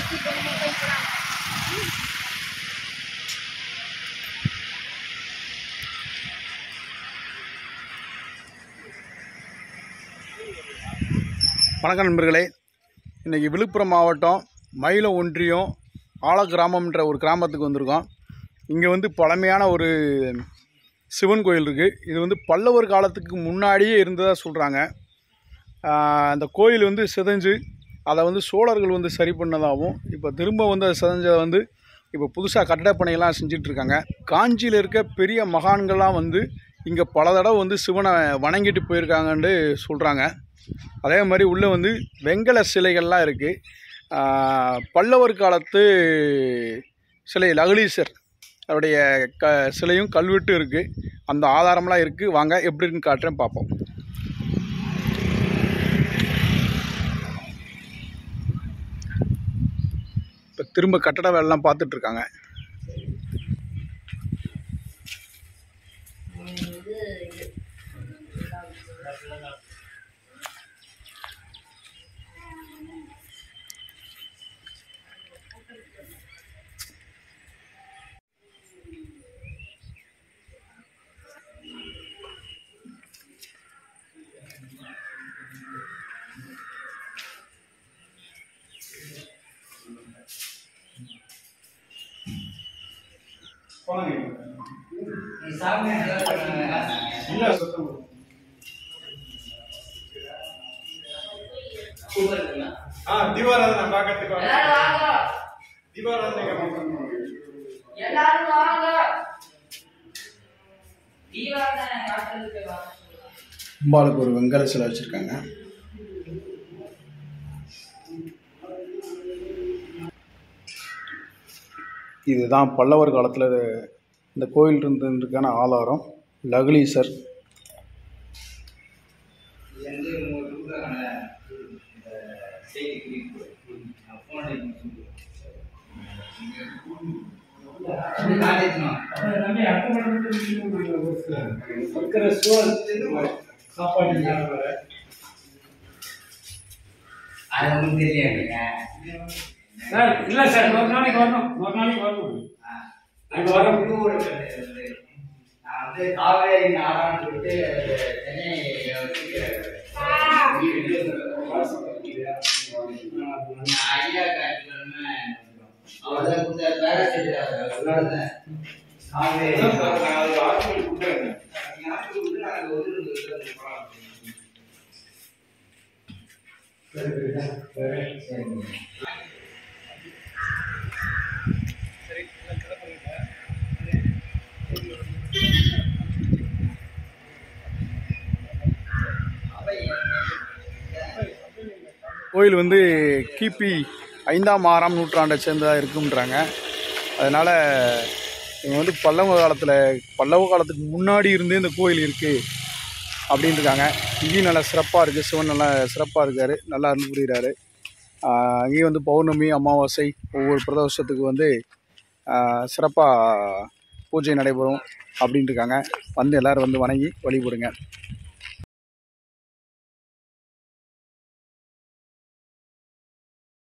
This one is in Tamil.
வணக்கம் நண்பர்களே இன்றைக்கி விழுப்புரம் மாவட்டம் மயிலம் ஒன்றியம் ஆல கிராமம்ன்ற ஒரு கிராமத்துக்கு வந்திருக்கோம் இங்கே வந்து பழமையான ஒரு சிவன் கோயில் இருக்குது இது வந்து பல்லவர் காலத்துக்கு முன்னாடியே இருந்ததாக சொல்கிறாங்க அந்த கோயில் வந்து சிதைஞ்சு அதை வந்து சோழர்கள் வந்து சரி பண்ணதாகவும் இப்போ திரும்ப வந்து அது சிதைஞ்சதை வந்து இப்போ புதுசாக கட்டடப் பணியெல்லாம் செஞ்சுட்டு இருக்காங்க காஞ்சியில் இருக்க பெரிய மகான்கள்லாம் வந்து இங்கே பல தடவை வந்து சிவனை வணங்கிட்டு போயிருக்காங்கன்னு சொல்கிறாங்க அதே மாதிரி உள்ளே வந்து வெங்கல சிலைகள்லாம் இருக்குது பல்லவர் காலத்து சிலை லகுலீசர் அவருடைய க சிலையும் கல்வெட்டு இருக்குது அந்த ஆதாரம்லாம் இருக்குது வாங்க எப்படி இருக்குன்னு காட்டுறேன் பார்ப்போம் இப்போ திரும்ப கட்டட வேலைலாம் பார்த்துட்டு இருக்காங்க ஆ தீபாராதனை பார்க்கறதுக்கு வாங்க. தீபாராதனை பார்க்கணும். எல்லாரும் வாங்க தீபாவளி காட்டுறதுக்கு வாங்க அம்பாளுக்கு ஒரு வெங்கல சிலை வச்சுருக்காங்க இதுதான் பல்லவர் காலத்தில் இந்த கோயில் இருந்ததுக்கான ஆதாரம் லகுலீசர் அது உங்களுக்கு தெரியாதுங்க சார் இல்ல சார் ஒரு நாளைக்கு வரணும் ஒரு நாளைக்கு வரணும் அங்க வர நான் வந்து காவேரி நாடான்னு சொல்லிட்டு சென்னை ஐயா காட்டுறேன்னு அவர் தான் கொடுத்த பேரா காவேரி கோயில் வந்து கிபி ஐந்தாம் ஆறாம் நூற்றாண்டை சேர்ந்ததாக இருக்குன்றாங்க அதனால் இங்கே வந்து பல்லவ காலத்தில் பல்லவ காலத்துக்கு முன்னாடி இருந்தே இந்த கோயில் இருக்குது அப்படின்னு இருக்காங்க இங்கேயும் நல்லா சிறப்பாக இருக்குது சிவன் நல்லா சிறப்பாக இருக்கார் நல்லா அருள் புரிகிறாரு ஆஹ் அங்கேயும் வந்து பௌர்ணமி அமாவாசை ஒவ்வொரு பிரதோஷத்துக்கு வந்து சிறப்பாக பூஜை நடைபெறும் அப்படின்னு இருக்காங்க வந்து எல்லோரும் வந்து வணங்கி வழிபடுங்க